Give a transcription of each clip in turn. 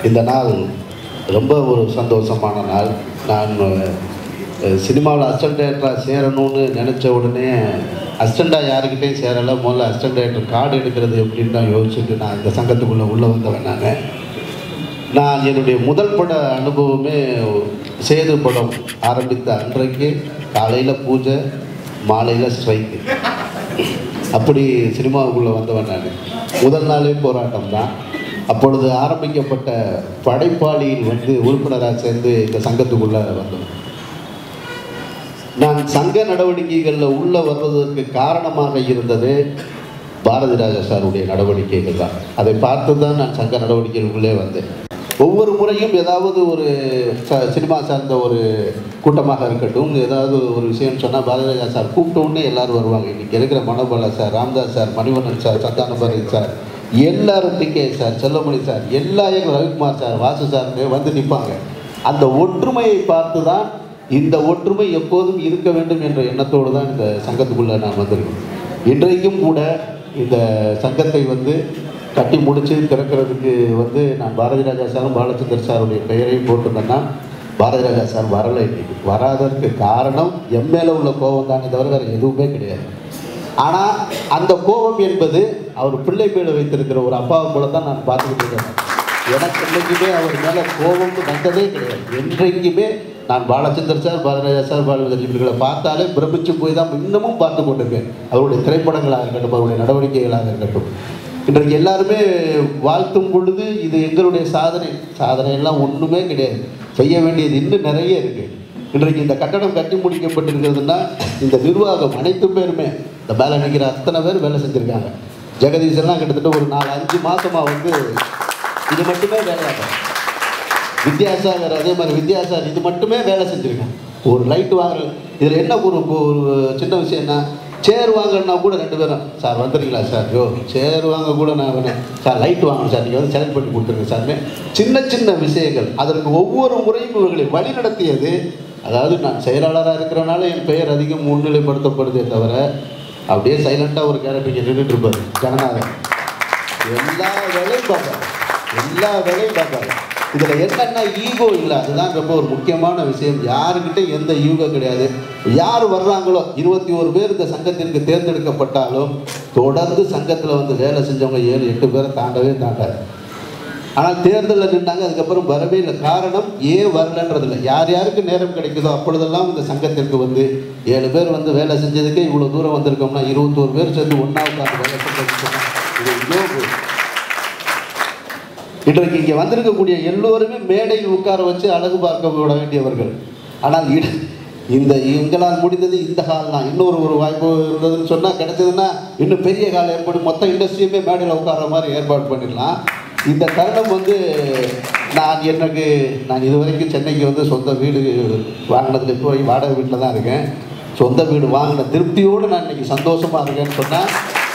இந்த நாள் ரொம்ப ஒரு சந்தோஷமான நாள் நான் சினிமாவில் அசிஸ்டன்ட் டேரக்டராக சேரணும்னு நினச்ச உடனே அசிஸ்டண்ட்டாக யாருக்கிட்டையும் சேரலை முதல்ல அசிஸ்டன்ட் டேரக்டர் கார்டு எடுக்கிறது எப்படின்னு தான் யோசிச்சுட்டு நான் இந்த சங்கத்துக்குள்ளே உள்ளே வந்தவன் நான் நான் என்னுடைய முதல் பட அனுபவமே சேது படம் ஆரம்பித்த அன்றைக்கு காலையில் பூஜை மாலையில் ஸ்ட்ரைக்கு அப்படி சினிமாவுக்குள்ளே வந்தவன் நான் முதல் நாளே போராட்டம் தான் அப்பொழுது ஆரம்பிக்கப்பட்ட படைப்பாளியில் வந்து உறுப்பினராக சேர்ந்து இந்த சங்கத்துக்குள்ளே வந்தோம் நான் சங்க நடவடிக்கைகளில் உள்ளே வர்றதற்கு காரணமாக இருந்தது பாரதி ராஜா சாருடைய நடவடிக்கைகள் தான் அதை பார்த்து தான் நான் சங்க நடவடிக்கைகளுக்குள்ளே வந்தேன் ஒவ்வொரு முறையும் ஏதாவது ஒரு ச- சினிமா சார்ந்த ஒரு கூட்டமாக இருக்கட்டும் ஏதாவது ஒரு விஷயம் சொன்னால் பாரதி ராஜா சார் கூப்பிட்ட உடனே எல்லாரும் வருவாங்க இன்றைக்கி இருக்கிற Manobala sir Ramdas sir Manivannan sir Santhanabaran sir எல்லாரும் டிகே சார் செல்லமணி சார் எல்லா எங்கள் ரவிக்குமார் சார் வாசு சார் வந்து நிற்பாங்க அந்த ஒற்றுமையை பார்த்து தான் இந்த ஒற்றுமை எப்போதும் இருக்க வேண்டும் என்ற எண்ணத்தோடு தான் இந்த சங்கத்துக்குள்ளே நான் வந்திருக்கேன் இன்றைக்கும் கூட இந்த சங்கத்தை வந்து கட்டி முடித்து திறக்கிறதுக்கு வந்து நான் பாரதி ராஜா சாரும் பாலச்சந்தர் சாருடைய பெயரையும் போட்டிருந்தேன்னா பாரதி ராஜா சார் வரலை இன்னைக்கு வராததற்கு காரணம் என் மேலே உள்ள கோபம் தானே தவிர வேறு எதுவுமே கிடையாது ஆனால் அந்த கோபம் என்பது அவர் பிள்ளை மேலே வைத்திருக்கிற ஒரு அப்பாவை போல தான் நான் பார்த்துக்கிட்டு இருக்கேன் எனக்கு என்றைக்குமே அவர் மேலே கோபம் வந்ததே கிடையாது என்றைக்குமே நான் பாலச்சந்தர் சார் பாரதிராஜா சார் பாலச்சந்தர் இவர்களை பார்த்தாலே பிரமிச்சு போய் தான் இன்னமும் பார்த்து கொண்டிருக்கேன் அவருடைய திரைப்படங்களாக இருக்கட்டும் அவருடைய நடவடிக்கைகளாக இருக்கட்டும் இன்றைக்கு எல்லாருமே வாழ்த்தும் பொழுது இது எங்களுடைய சாதனை சாதனை எல்லாம் ஒன்றுமே கிடையாது செய்ய வேண்டியது இன்னும் நிறைய இருக்குது இன்றைக்கு இந்த கட்டடம் கட்டி முடிக்கப்பட்டிருக்கிறதுனா இந்த நிர்வாகம் அனைத்து பேருமே இந்த மேலே நிற்கிற அத்தனை பேர் வேலை செஞ்சுருக்காங்க ஜெகதீஷ் எல்லாம் கிட்டத்தட்ட ஒரு நாலு அஞ்சு மாசமா வந்து இது மட்டுமே வேலையாகும் வித்யாசாகர் அதே மாதிரி வித்யாசாகர் இது மட்டுமே வேலை செஞ்சுருக்காங்க ஒரு லைட் வாங்குற இதில் என்ன ஒரு ஒரு சின்ன விஷயம்னா சேர் வாங்கணும்னா கூட ரெண்டு பேரும் சார் வந்துடுறீங்களா சார் யோ சேர் வாங்க கூட நான் வேணேன் சார் லைட் வாங்கணும் சார் நீங்கள் வந்து செலக்ட் பண்ணி கொடுத்துருங்க சார்னு சின்ன சின்ன விஷயங்கள் அதற்கு ஒவ்வொரு முறையும் இவர்களை வழி நடத்தியது அதாவது நான் செயலாளராக இருக்கிறனால என் பெயர் அதிகம் முன்னிலைப்படுத்தப்படுதே தவிர அப்படியே சைலண்ட்டாக ஒரு கேரக்டர் இங்கே நின்றுட்டு இருப்பார் ஜனநாதன் எல்லா வேலையும் பார்ப்பாரு எல்லா வேலையும் பார்ப்பாரு இதில் என்னென்ன ஈகோ இல்லை அதுதான் ரொம்ப ஒரு முக்கியமான விஷயம் யாருக்கிட்ட எந்த ஈகோ கிடையாது யார் வர்றாங்களோ இருபத்தி ஒரு பேர் இந்த சங்கத்திற்கு தேர்ந்தெடுக்கப்பட்டாலும் தொடர்ந்து சங்கத்தில் வந்து வேலை செஞ்சவங்க ஏழு எட்டு பேரை தாண்டவே தாண்டாது ஆனால் தேர்தலில் நின்றாங்க அதுக்கப்புறம் வரவே இல்லை காரணம் ஏன் வரலன்றது இல்லை யார் யாருக்கு நேரம் கிடைக்குதோ அப்பொழுதெல்லாம் இந்த சங்கத்திற்கு வந்து ஏழு பேர் வந்து வேலை செஞ்சதுக்கே இவ்வளோ தூரம் வந்திருக்கோம்னா இருபத்தோரு பேர் சேர்ந்து ஒன்றா உட்காந்து வேலை செஞ்சதுக்கு சொன்னா இது யோகு இன்றைக்கு இங்கே வந்திருக்கக்கூடிய எல்லோருமே மேடையில் உட்கார வச்சு அழகு பார்க்க விட வேண்டியவர்கள் ஆனால் இட இந்த எங்களால் முடிந்தது இந்த ஹால் தான் இன்னொரு ஒரு வாய்ப்பு இருந்ததுன்னு சொன்னால் கிடைச்சதுன்னா இன்னும் பெரிய ஹால் ஏற்படும் மொத்த இண்டஸ்ட்ரியுமே மேடையில் உட்கார்ற மாதிரி ஏற்பாடு பண்ணிடலாம் இந்த தருணம் வந்து நான் எனக்கு நான் இது வரைக்கும் சென்னைக்கு வந்து சொந்த வீடு வாங்கினதுல இப்போ வரைக்கும் வாடகை வீட்டில் தான் இருக்கேன் சொந்த வீடு வாங்கின திருப்தியோடு நான் இன்னைக்கு சந்தோஷமாக இருக்கேன்னு சொன்னால்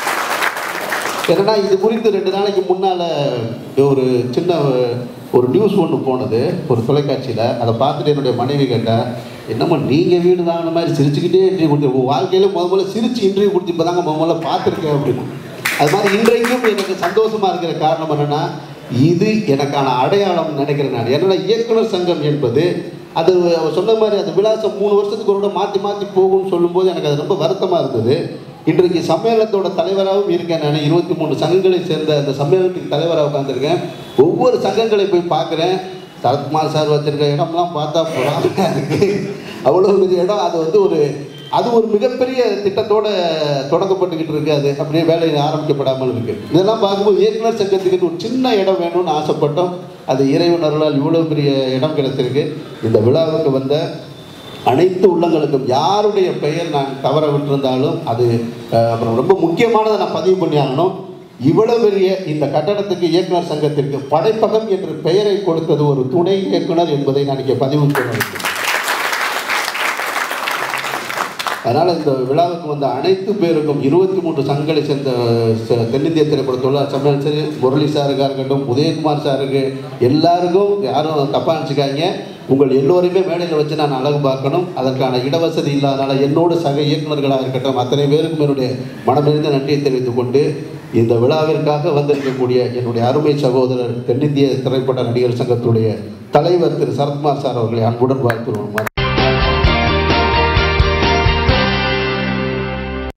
ஏன்னா இது குறித்து ரெண்டு நாளைக்கு முன்னால் ஒரு சின்ன ஒரு நியூஸ் ஒன்று போனது ஒரு தொலைக்காட்சியில் அதை பார்த்துட்டு என்னுடைய மனைவி கேட்டேன் என்னம்மா நீங்கள் வீடு வாங்கின மாதிரி சிரிச்சுக்கிட்டே இன்டர்வியூ கொடுத்து உங்கள் வாழ்க்கையில் முத முதல்ல சிரிச்சு இன்டர்வியூ கொடுத்து இப்போ தாங்க முத முதல்ல பார்த்துருக்கேன் அப்படின்னு அது மாதிரி இன்றைக்கும் எனக்கு சந்தோஷமாக இருக்கிற காரணம் என்னென்னா இது எனக்கான அடையாளம் நினைக்கிறேன் நான் என்னன்னா இயக்குனர் சங்கம் என்பது அது அவர் சொன்ன மாதிரி அந்த விலாசம் மூணு வருஷத்துக்கு ஒரு தடவை மாற்றி மாற்றி போகும்னு சொல்லும்போது எனக்கு அது ரொம்ப வருத்தமாக இருந்தது இன்றைக்கு சம்மேளனத்தோட தலைவராகவும் இருக்கேன் நான் இருபத்தி மூணு சங்கங்களை சேர்ந்த அந்த சம்மேளனத்துக்கு தலைவராக உட்காந்துருக்கேன் ஒவ்வொரு சங்கங்களை போய் பார்க்குறேன் சரத்குமார் சார் வச்சிருக்க இடம்லாம் பார்த்தா பொறாமையாக இருக்குது அவ்வளோ பெரிய இடம் அது வந்து ஒரு அது ஒரு மிகப்பெரிய திட்டத்தோட தொடங்கப்பட்டுக்கிட்டு இருக்கு அது அப்படியே வேலை ஆரம்பிக்கப்படாமல் இருக்கு இதெல்லாம் பார்க்கும்போது இயக்குனர் சங்கத்துக்கு ஒரு சின்ன இடம் வேணும்னு ஆசைப்பட்டோம் அது இறைவனர்களால் இவ்வளோ பெரிய இடம் கிடைச்சிருக்கு இந்த விழாவுக்கு வந்த அனைத்து உள்ளங்களுக்கும் யாருடைய பெயர் நான் தவற விட்டிருந்தாலும் அது அஹ், அப்புறம் ரொம்ப முக்கியமானதை நான் பதிவு பண்ணி ஆகணும் இவ்வளவு பெரிய இந்த கட்டடத்துக்கு இயக்குனர் சங்கத்திற்கு படைப்பகம் என்ற பெயரை கொடுத்தது ஒரு துணை இயக்குனர் என்பதை நான் இங்கே பதிவு செய்ய வேண்டும் அதனால் இந்த விழாவுக்கு வந்த அனைத்து பேருக்கும் இருபத்தி மூன்று சங்கங்களை சேர்ந்த ச- தென்னிந்திய திரைப்பட தொழிலாளர் சம்மேளனம் சரி முரளி சாருக்காக இருக்கட்டும் உதயகுமார் சாருக்கு எல்லாருக்கும் யாரும் தப்பாக நினச்சிக்காங்க உங்கள் எல்லோரையுமே மேடையில் வச்சு நான் அழகு பார்க்கணும் அதற்கான இடவசதி இல்லாதனால என்னோடு சக இயக்குநர்களாக இருக்கட்டும் அத்தனை பேருக்கும் என்னுடைய மனமிருந்த நன்றியை தெரிவித்துக் கொண்டு இந்த விழாவிற்காக வந்திருக்கக்கூடிய என்னுடைய அருமை சகோதரர் தென்னிந்திய திரைப்பட நடிகர் சங்கத்துடைய தலைவர் திரு சரத்குமார் சார் அவர்களை அன்புடன் வாழ்த்துகிறோம்